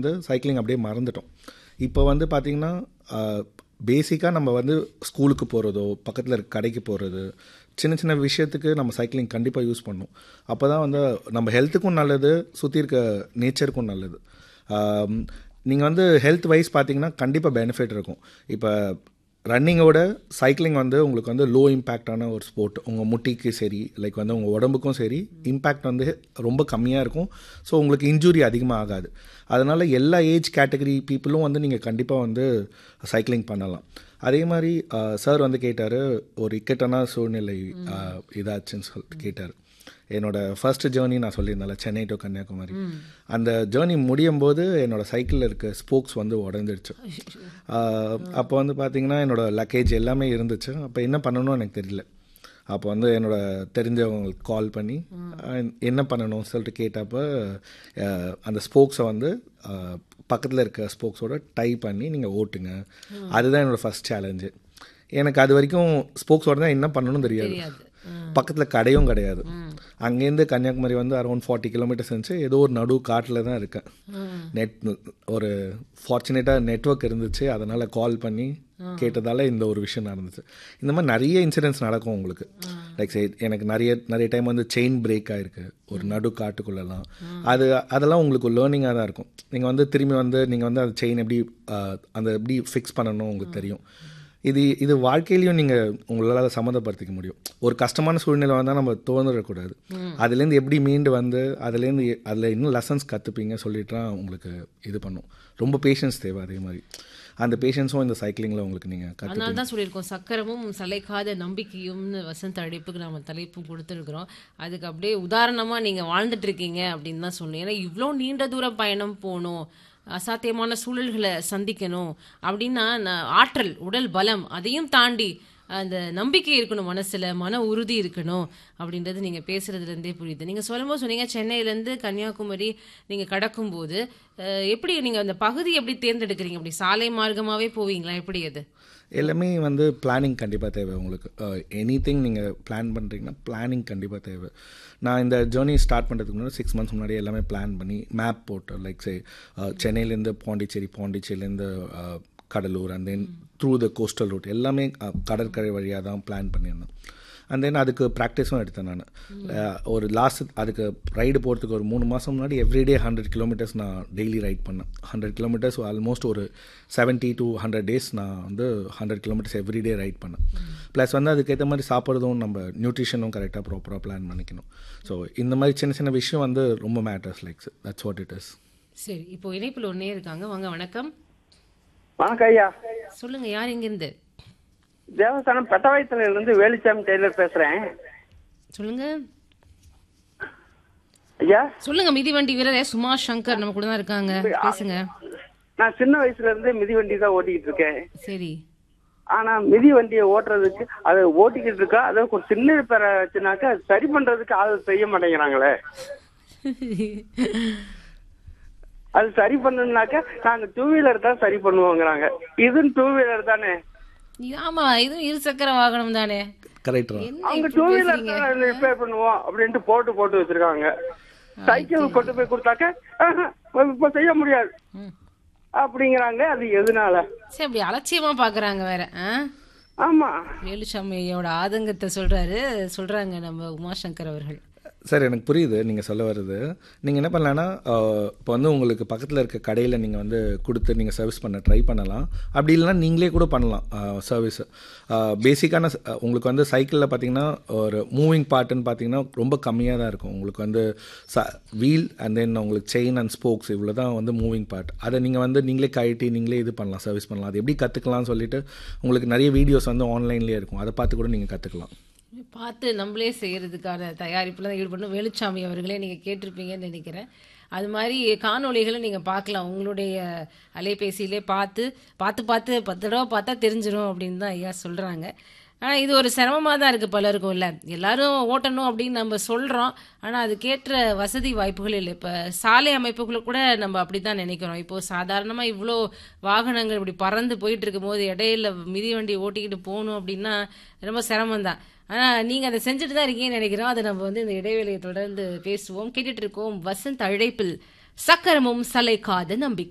வந்து சைக்கிளிங் அப்படியே மறந்துட்டோம் இப்போ வந்து பார்த்திங்கன்னா பேசிக்காக நம்ம வந்து ஸ்கூலுக்கு போகிறதோ பக்கத்தில் இருக்க கடைக்கு போகிறது சின்ன சின்ன விஷயத்துக்கு நம்ம சைக்கிளிங் கண்டிப்பாக யூஸ் பண்ணணும் அப்போ தான் வந்து நம்ம ஹெல்த்துக்கும் நல்லது சுற்றி இருக்க நேச்சருக்கும் நல்லது நீங்கள் வந்து ஹெல்த் வைஸ் பார்த்தீங்கன்னா கண்டிப்பாக பெனிஃபிட் இருக்கும் இப்போ ரன்னிங்கோட சைக்கிளிங் வந்து உங்களுக்கு வந்து லோ இம்பேக்டான ஒரு ஸ்போர்ட் உங்கள் முட்டிக்கு சரி லைக் வந்து உங்கள் உடம்புக்கும் சரி இம்பேக்ட் வந்து ரொம்ப கம்மியாக இருக்கும் ஸோ உங்களுக்கு இன்ஜுரி அதிகமாக ஆகாது அதனால் எல்லா ஏஜ் கேட்டகரி பீப்புளும் வந்து நீங்கள் கண்டிப்பாக வந்து சைக்கிளிங் பண்ணலாம் அதே மாதிரி சார் வந்து கேட்டார் ஒரு இக்கட்டான சூழ்நிலை இதாச்சுன்னு சொல்லிட்டு கேட்டார் என்னோட ஃபர்ஸ்ட் ஜேர்னி நான் சொல்லியிருந்தேன்ல சென்னை டு கன்னியாகுமரி அந்த ஜேர்னி முடியும் போது என்னோட சைக்கிளில் இருக்க ஸ்போக்ஸ் வந்து உடஞ்சிருச்சு அப்போ வந்து பார்த்தீங்கன்னா என்னோட லக்கேஜ் எல்லாமே இருந்துச்சு அப்போ என்ன பண்ணணும்னு எனக்கு தெரியல அப்போ வந்து என்னோட தெரிஞ்சவங்களுக்கு கால் பண்ணி என்ன பண்ணணும்னு சொல்லிட்டு கேட்டப்போ அந்த ஸ்போக்ஸை வந்து பக்கத்தில் இருக்க ஸ்போக்ஸோட டை பண்ணி நீங்கள் ஓட்டுங்க அதுதான் என்னோடய ஃபஸ்ட் சேலஞ்சு எனக்கு அது வரைக்கும் ஸ்போக்ஸோட தான் என்ன பண்ணணும்னு தெரியாது பக்கத்தில் கடையும் கிடையாது அங்கேருந்து கன்னியாகுமரி வந்து அரௌண்ட் ஃபார்ட்டி கிலோமீட்டர்ஸ் இருந்துச்சு ஏதோ ஒரு நடு காட்டில் தான் இருக்கேன் நெட் ஒரு ஃபார்ச்சுனேட்டாக நெட்ஒர்க் இருந்துச்சு அதனால் கால் பண்ணி கேட்டதால் இந்த ஒரு விஷயம் நடந்துச்சு இந்த மாதிரி நிறைய இன்சிடென்ட்ஸ் நடக்கும் உங்களுக்கு லைக் சே எனக்கு நிறைய நிறைய டைம் வந்து செயின் பிரேக் ஆகிருக்கு ஒரு நடு காட்டுக்குள்ளெல்லாம் அது அதெல்லாம் உங்களுக்கு லேர்னிங்காக தான் இருக்கும் நீங்கள் வந்து திரும்பி வந்து நீங்கள் வந்து அந்த செயின் எப்படி அந்த எப்படி ஃபிக்ஸ் பண்ணணும் உங்களுக்கு தெரியும் இது இது வாழ்க்கையிலையும் நீங்கள் உங்களால் சம்மந்தப்படுத்திக்க முடியும் ஒரு கஷ்டமான சூழ்நிலை வந்தால் நம்ம தோணுறக்கூடாது அதுலேருந்து எப்படி மீண்டு வந்து அதுலேருந்து அதில் இன்னும் லெசன்ஸ் கற்றுப்பீங்க சொல்லிட்டு தான் உங்களுக்கு இது பண்ணும் ரொம்ப பேஷன்ஸ் தேவை அதே மாதிரி அந்த பேஷன்ஸும் இந்த சைக்கிளிங்கில் உங்களுக்கு நீங்கள் அதனால தான் சொல்லியிருக்கோம் சக்கரமும் சளைக்காத நம்பிக்கையும்னு வசந்த அழைப்புக்கு நம்ம தலைப்பும் கொடுத்துருக்குறோம் அதுக்கு அப்படியே உதாரணமாக நீங்கள் வாழ்ந்துட்டு இருக்கீங்க அப்படின்னு தான் சொல்லணும் ஏன்னா இவ்வளோ நீண்ட தூர பயணம் போகணும் அசாத்தியமான சூழல்களை சந்திக்கணும் அப்படின்னா ஆற்றல் உடல் பலம் அதையும் தாண்டி அந்த நம்பிக்கை இருக்கணும் மனசுல மன உறுதி இருக்கணும் அப்படின்றது நீங்க பேசுறதுல இருந்தே புரியுது நீங்க சொல்லும்போது சொன்னீங்க சென்னையிலேருந்து கன்னியாகுமரி நீங்க கடக்கும்போது எப்படி நீங்க அந்த பகுதி எப்படி தேர்ந்தெடுக்கிறீங்க அப்படி சாலை மார்க்கமாவே போவீங்களா எப்படி அது எல்லாமே வந்து பிளானிங் கண்டிப்பாக தேவை உங்களுக்கு எனி திங் நீங்கள் பிளான் பண்ணுறீங்கன்னா பிளானிங் கண்டிப்பாக தேவை நான் இந்த ஜேர்னி ஸ்டார்ட் பண்ணுறதுக்கு முன்னாடி சிக்ஸ் மந்த்ஸ் முன்னாடி எல்லாமே பிளான் பண்ணி மேப் போட்டு லைக் சே சென்னையிலேருந்து பாண்டிச்சேரி பாண்டிச்சேரியிலேருந்து Cuddalore and then through the coastal route எல்லாமே கடற்கரை வழியாக தான் பிளான் பண்ணியிருந்தேன் அண்ட் தென் அதுக்கு ப்ராக்டிஸும் எடுத்தேன் நான் ஒரு லாஸ்ட் அதுக்கு ரைடு போகிறதுக்கு ஒரு மூணு மாதம் முன்னாடி எவ்ரிடே ஹண்ட்ரட் கிலோமீட்டர்ஸ் நான் டெய்லி ரைட் பண்ணேன் ஹண்ட்ரட் கிலோமீட்டர்ஸ் ஆல்மோஸ்ட் ஒரு செவன்ட்டி டு ஹண்ட்ரட் டேஸ் நான் வந்து ஹண்ட்ரட் கிலோமீட்டர்ஸ் எவ்ரிடே ரைட் பண்ணேன் ப்ளஸ் வந்து அதுக்கேற்ற மாதிரி சாப்பிட்றதும் நம்ம நியூட்ரிஷனும் கரெக்டாக ப்ராப்பராக பிளான் பண்ணிக்கணும் ஸோ இந்த மாதிரி சின்ன சின்ன விஷயம் வந்து ரொம்ப matters likes that's what it is சரி இப்போ இணைப்பில் ஒன்னே இருக்காங்க வாங்க வணக்கம் வணக்கம் ஐயா சொல்லுங்க யார் இங்கிருந்து தேவஸ்தானம் பெட்டவாயத்துல இருந்து வேலுச்சாமி டெய்லர் பேசுறேன் சொல்லுங்க ஐயா சொல்லுங்க மிதிவண்டி வீரர் சுமா சங்கர் நம்ம கூட தான் இருக்காங்க பேசுங்க நான் சின்ன வயசுல இருந்து மிதிவண்டி தான் ஓட்டிக்கிட்டு இருக்கேன் சரி ஆனா மிதி வண்டியை ஓட்டுறதுக்கு அதை ஓட்டிக்கிட்டு இருக்கா அதை ஒரு சின்ன பேர வச்சுனாக்கா சரி பண்றதுக்கு ஆள் செய்ய மாட்டேங்கிறாங்களே அது சரி பண்ணணும்னாக்க நாங்க டூ வீலர் தான் சரி பண்ணுவோங்கிறாங்க இதுவும் டூ வீலர் தானே ஆமா இதுவும் இரு சக்கர வாகனம் தானே கரெக்ட் அவங்க டூ வீலர் தான் ரிப்பேர் பண்ணுவோம் அப்படின்ட்டு போட்டு போட்டு வச்சிருக்காங்க சைக்கிள் கொண்டு போய் கொடுத்தாக்க இப்ப செய்ய முடியாது அப்படிங்கிறாங்க அது எதனால சரி அப்படி அலட்சியமா பாக்குறாங்க வேற ஆமா வேலுசாமியோட ஆதங்கத்தை சொல்றாரு சொல்றாங்க நம்ம உமாசங்கர் அவர்கள் சார் எனக்கு புரியுது நீங்கள் சொல்ல வருது நீங்கள் என்ன பண்ணலான்னா இப்போ வந்து உங்களுக்கு பக்கத்தில் இருக்க கடையில் நீங்கள் வந்து கொடுத்து நீங்கள் சர்வீஸ் பண்ண ட்ரை பண்ணலாம் அப்படி இல்லைனா நீங்களே கூட பண்ணலாம் சர்வீஸ் பேசிக்கான உங்களுக்கு வந்து சைக்கிளில் பார்த்தீங்கன்னா ஒரு மூவிங் பார்ட்டுன்னு பார்த்தீங்கன்னா ரொம்ப கம்மியாக தான் இருக்கும் உங்களுக்கு வந்து ச வீல் அண்ட் தென் உங்களுக்கு செயின் அண்ட் ஸ்போக்ஸ் இவ்வளோ தான் வந்து மூவிங் பார்ட் அதை நீங்கள் வந்து நீங்களே கழட்டி நீங்களே இது பண்ணலாம் சர்வீஸ் பண்ணலாம் அது எப்படி கற்றுக்கலாம்னு சொல்லிட்டு உங்களுக்கு நிறைய வீடியோஸ் வந்து ஆன்லைன்லேயே இருக்கும் அதை பார்த்து கூட நீங்கள் கற்றுக்கலாம் பார்த்து நம்மளே செய்யறதுக்கான தயாரிப்புல தான் ஈடுபடணும் வேலுச்சாமி அவர்களே நீங்க கேட்டிருப்பீங்கன்னு நினைக்கிறேன் அது மாதிரி காணொளிகளை நீங்க பார்க்கலாம் உங்களுடைய அலைபேசியிலே பார்த்து பார்த்து பார்த்து பத்து தடவை பார்த்தா தெரிஞ்சிடும் அப்படின்னு தான் ஐயா சொல்றாங்க ஆனால் இது ஒரு சிரமமாக தான் இருக்குது பலருக்கும் இல்லை எல்லாரும் ஓட்டணும் அப்படின்னு நம்ம சொல்கிறோம் ஆனால் அதுக்கேற்ற வசதி வாய்ப்புகள் இல்லை இப்போ சாலை அமைப்புகளை கூட நம்ம அப்படி தான் நினைக்கிறோம் இப்போது சாதாரணமாக இவ்வளோ வாகனங்கள் இப்படி பறந்து போயிட்டு இருக்கும்போது இடையில மிதிவண்டி ஓட்டிக்கிட்டு போகணும் அப்படின்னா ரொம்ப சிரமம் தான் ஆனால் நீங்கள் அதை செஞ்சுட்டு தான் இருக்கீங்கன்னு நினைக்கிறோம் அதை நம்ம வந்து இந்த இடைவேளையை தொடர்ந்து பேசுவோம் கேட்டுட்டு இருக்கோம் வசந்த் அழைப்பில் சக்கரமும் சலைக்காத நம்பிக்கை